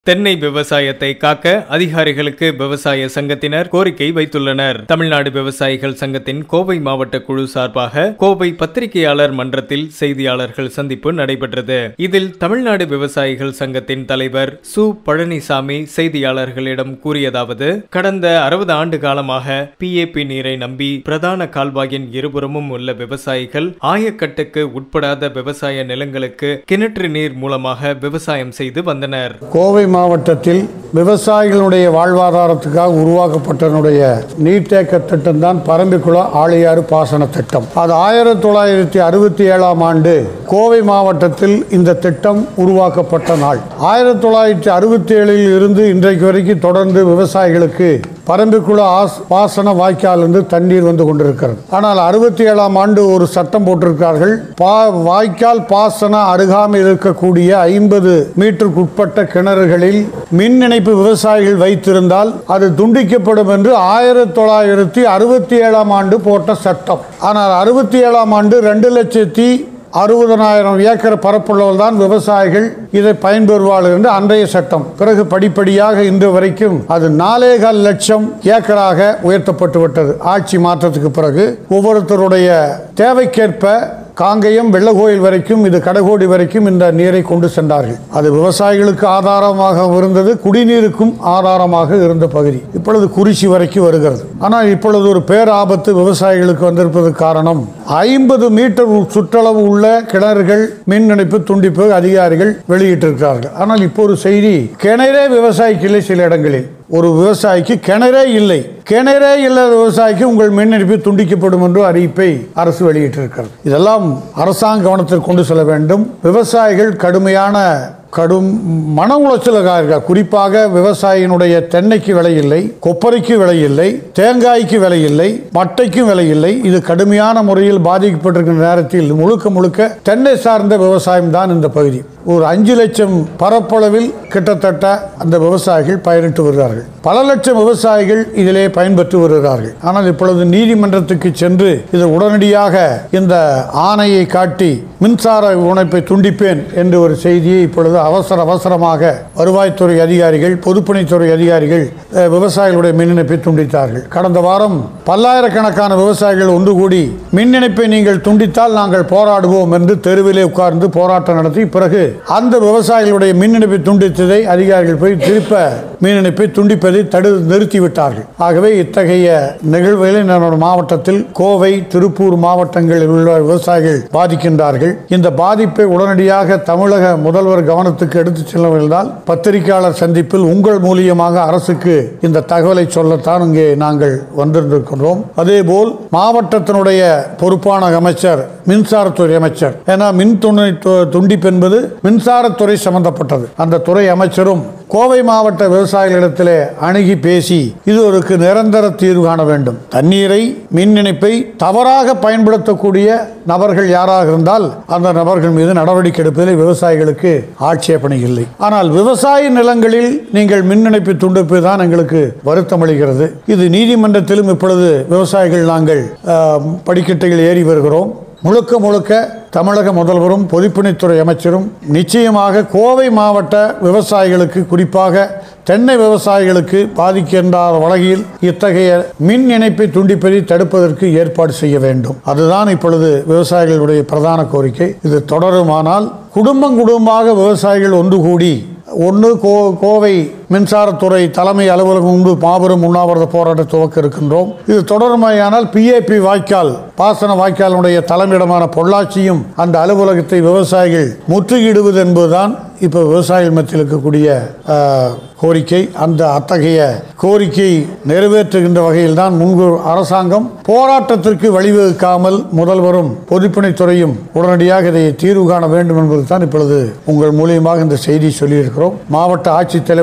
தென்னை விவசாயத்தை காக்க அதிகாரிகளுக்கு விவசாய சங்கத்தினர் கோரிக்கை வைத்துள்ளனர் தமிழ்நாடு விவசாயிகள் சங்கத்தின் கோவை மாவட்ட குழு சார்பாக கோவை பத்திரிகையாளர் மன்றத்தில் செய்தியாளர்கள் சந்திப்பு நடைபெற்றது இதில் தமிழ்நாடு விவசாயிகள் சங்கத்தின் தலைவர் சு பழனிசாமி செய்தியாளர்களிடம் கூறியதாவது கடந்த அறுபது ஆண்டு காலமாக பிஏபி நீரை நம்பி பிரதான கால்வாயின் இருபுறமும் உள்ள விவசாயிகள் ஆயக்கட்டுக்கு உட்படாத விவசாய நிலங்களுக்கு கிணற்று நீர் மூலமாக விவசாயம் செய்து வந்தனர் கோவை மாவட்டத்தில் விவசாயிகளுடைய வாழ்வாதாரத்துக்காக உருவாக்கப்பட்டனுடைய நீர்த்தேக்க திட்டம் தான் பரம்பிக்குளம் ஆழியாறு பாசன திட்டம் அது ஆயிரத்தி தொள்ளாயிரத்தி அறுபத்தி ஏழாம் ஆண்டு கோவை மாவட்டத்தில் இந்த திட்டம் உருவாக்கப்பட்ட நாள் ஆயிரத்தி தொள்ளாயிரத்தி அறுபத்தி ஏழில் இருந்து இன்றைக்கு வரைக்கும் தொடர்ந்து விவசாயிகளுக்கு பரம்பிக்குள ஆஸ் பாசன வாய்க்காலிருந்து தண்ணீர் வந்து கொண்டிருக்கிறது ஆனால் அறுபத்தி ஏழாம் ஆண்டு ஒரு சட்டம் போட்டிருக்கிறார்கள் பா வாய்க்கால் பாசன அருகாமையில் இருக்கக்கூடிய ஐம்பது மீட்டருக்கு உட்பட்ட கிணறுகளில் மின் இணைப்பு விவசாயிகள் வைத்திருந்தால் அது துண்டிக்கப்படும் என்று ஆயிரத்தி தொள்ளாயிரத்தி அறுபத்தி ஏழாம் ஆண்டு போட்ட சட்டம் ஆனால் அறுபத்தி ஏழாம் ஆண்டு ரெண்டு லட்சத்தி அறுபதனாயிரம் ஏக்கர் பரப்புள்ளவர்கள் தான் விவசாயிகள் இதை பயன்பெறுவார்கள் என்று அன்றைய சட்டம் பிறகு படிப்படியாக இன்று வரைக்கும் அது நாலேகால் லட்சம் ஏக்கராக உயர்த்தப்பட்டு விட்டது ஆட்சி மாற்றத்துக்கு பிறகு ஒவ்வொருத்தருடைய தேவைக்கேற்ப காங்கயம் வெள்ளகோயில் வரைக்கும் இது கடகோடி வரைக்கும் இந்த நீரை கொண்டு சென்றார்கள் அது விவசாயிகளுக்கு ஆதாரமாக இருந்தது குடிநீருக்கும் ஆதாரமாக இருந்த பகுதி இப்பொழுது குறிச்சி வரைக்கும் வருகிறது ஆனால் இப்பொழுது ஒரு பேராபத்து விவசாயிகளுக்கு வந்திருப்பதற்கு காரணம் ஐம்பது மீட்டர் சுற்றளவு உள்ள கிணறுகள் மின் இணைப்பு துண்டிப்பு அதிகாரிகள் வெளியிட்டிருக்கிறார்கள் ஆனால் இப்போ ஒரு செய்தி கிணறே விவசாயிக்கு இல்லை சில இடங்களில் ஒரு விவசாயிக்கு கிணறே இல்லை கிணறே இல்லாத விவசாயிக்கு உங்கள் மின் இணைப்பு துண்டிக்கப்படும் என்று அறிவிப்பை அரசு வெளியிட்டிருக்கிறது இதெல்லாம் அரசாங்க கவனத்தில் கொண்டு செல்ல வேண்டும் விவசாயிகள் கடுமையான கடும் மன உளைச்சலுக்காக குறிப்பாக விவசாயியினுடைய தென்னைக்கு விலை இல்லை கொப்பரைக்கு விலை இல்லை தேங்காய்க்கு விலை இல்லை மட்டைக்கும் விலை இல்லை இது கடுமையான முறையில் பாதிக்கப்பட்டிருக்கிற நேரத்தில் முழுக்க முழுக்க தென்னை சார்ந்த விவசாயம் தான் இந்த பகுதி ஒரு அஞ்சு லட்சம் பரப்பளவில் கிட்டத்தட்ட அந்த விவசாயிகள் பயனிட்டு வருகிறார்கள் பல லட்சம் விவசாயிகள் இதிலே பயன்பெற்று வருகிறார்கள் ஆனால் இப்பொழுது நீதிமன்றத்துக்கு சென்று இது உடனடியாக இந்த ஆணையை காட்டி மின்சார இணைப்பை துண்டிப்பேன் என்று ஒரு செய்தியை இப்பொழுது அவசர அவசரமாக வருவாய்த்துறை அதிகாரிகள் பொதுப்பணித்துறை அதிகாரிகள் அஹ், விவசாயிகளுடைய மின் இணைப்பை துண்டித்தார்கள் கடந்த வாரம் பல்லாயிரக்கணக்கான விவசாயிகள் ஒன்று கூடி மின் இணைப்பை நீங்கள் துண்டித்தால் நாங்கள் போராடுவோம் என்று தெருவிலே உட்கார்ந்து போராட்டம் நடத்தி பிறகு அந்த விவசாயிகளுடைய மின் இணைப்பை துண்டித்ததை அதிகாரிகள் போய் திருப்ப மின் இணைப்பை துண்டிப்பதை தடு நிறுத்திவிட்டார்கள் ஆகவே இத்தகைய நிகழ்வுகளை நம்முடைய மாவட்டத்தில் கோவை திருப்பூர் மாவட்டங்களில் உள்ள விவசாயிகள் பாதிக்கின்றார்கள் இந்த பாதிப்பை உடனடியாக தமிழக முதல்வர் கவனத்துக்கு எடுத்துச் செல்லவில்தால் பத்திரிகையாளர் சந்திப்பில் உங்கள் மூலியமாக அரசுக்கு இந்த தகவலை சொல்லத்தான் இங்கே நாங்கள் வந்திருந்திருக்கின்றோம் அதேபோல் மாவட்டத்தினுடைய பொறுப்பான அமைச்சர் மின்சாரத்துறை அமைச்சர் ஏன்னா மின் துணை து- துண்டிப்பு என்பது மின்சாரத்துறை சம்பந்தப்பட்டது அந்த துறை அமைச்சரும் கோவை மாவட்ட விவசாயிகளிடத்திலே அணுகி பேசி இது ஒரு நிரந்தர தீர்வு காண வேண்டும் தண்ணீரை மின் இணைப்பை தவறாக பயன்படுத்தக்கூடிய நபர்கள் யாராக இருந்தால் அந்த நபர்கள் மீது நடவடிக்கை எடுப்பதில் விவசாயிகளுக்கு ஆட்சேபனை இல்லை ஆனால் விவசாய நிலங்களில் நீங்கள் மின் இணைப்பை துண்டிப்பு தான் எங்களுக்கு வருத்தம் அளிக்கிறது இது நீதிமன்றத்திலும் இப்பொழுது விவசாயிகள் நாங்கள் ஆஹ், படிக்கட்டுகள் ஏறி வருகிறோம் முழுக்க முழுக்க தமிழக முதல்வரும் பொதுப்பணித்துறை அமைச்சரும் நிச்சயமாக கோவை மாவட்ட விவசாயிகளுக்கு குறிப்பாக தென்னை விவசாயிகளுக்கு பாதிக்கின்ற வகையில் இத்தகைய மின் இணைப்பை துண்டிப்பதை தடுப்பதற்கு ஏற்பாடு செய்ய வேண்டும் அதுதான் இப்பொழுது விவசாயிகளுடைய பிரதான கோரிக்கை இது தொடருமானால் குடும்பம் குடும்பமாக விவசாயிகள் ஒன்று கூடி ஒன்று கோ கோவை மின்சாரத்துறை தலைமை அலுவலகம் முன்பு மாபெரும் உண்ணாவிரத போராட்ட துவக்க இருக்கின்றோம் இது தொடருமையானால் பிஏபி வாய்க்கால் பாசன வாய்க்காலினுடைய தலைமையிடமான பொள்ளாச்சியும் அந்த அலுவலகத்தை விவசாயிகள் முற்றுகையிடுவது என்பதுதான் இப்போ விவசாயிகள் மத்தியில் இருக்கக்கூடிய ஆஹ், கோரிக்கை அந்த அத்தகைய கோரிக்கை நிறைவேற்றுகின்ற வகையில் தான் முன்பு அரசாங்கம் போராட்டத்திற்கு வழிவகுக்காமல் முதல்வரும் பொதுப்பணித்துறையும் உடனடியாக இதை தீர்வு காண வேண்டும் என்பது தான் இப்பொழுது உங்கள் மூலியமாக இந்த செய்தி சொல்லியிருக்கிறோம் மாவட்ட ஆட்சித்தலைவர்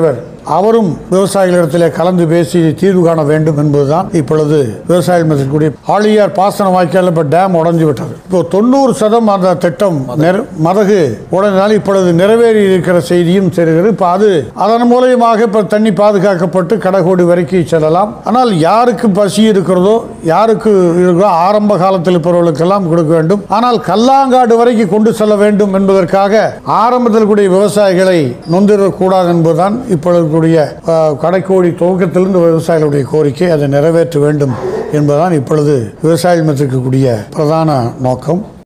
அவரும் விவசாயிகளிடத்திலே கலந்து பேசி தீர்வு காண வேண்டும் என்பதுதான் இப்பொழுது விவசாயிகள் மத்திய ஆழியார் பாசன வாய்க்கால் இப்போ டேம் உடைஞ்சு விட்டது இப்போ தொண்ணூறு சதம் அந்த திட்டம் நிற- மதகு உடனே இப்பொழுது நிறைவேறி இருக்கிற செய்தியும் தெரிகிறது இப்போ அது அதன் மூலியமாக இப்போ தண்ணி பாதுகாக்கப்பட்டு கடைகோடி வரைக்கும் செல்லலாம் ஆனால் யாருக்கு பசி இருக்கிறதோ யாருக்கு இருக்கிறதோ ஆரம்ப காலத்தில் இருப்பவர்களுக்கெல்லாம் கொடுக்க வேண்டும் ஆனால் கல்லாங்காடு வரைக்கும் கொண்டு செல்ல வேண்டும் என்பதற்காக ஆரம்பத்தில் கூடிய விவசாயிகளை நொந்திடக்கூடாது என்பதுதான் இப்பொழுது கூடிய அஹ், கடைக்கோடி துவக்கத்திலிருந்து விவசாயிகளுடைய கோரிக்கை அதை நிறைவேற்ற வேண்டும் என்பதுதான் இப்பொழுது விவசாயிகள் மத்திய இருக்கக்கூடிய பிரதான நோக்கம்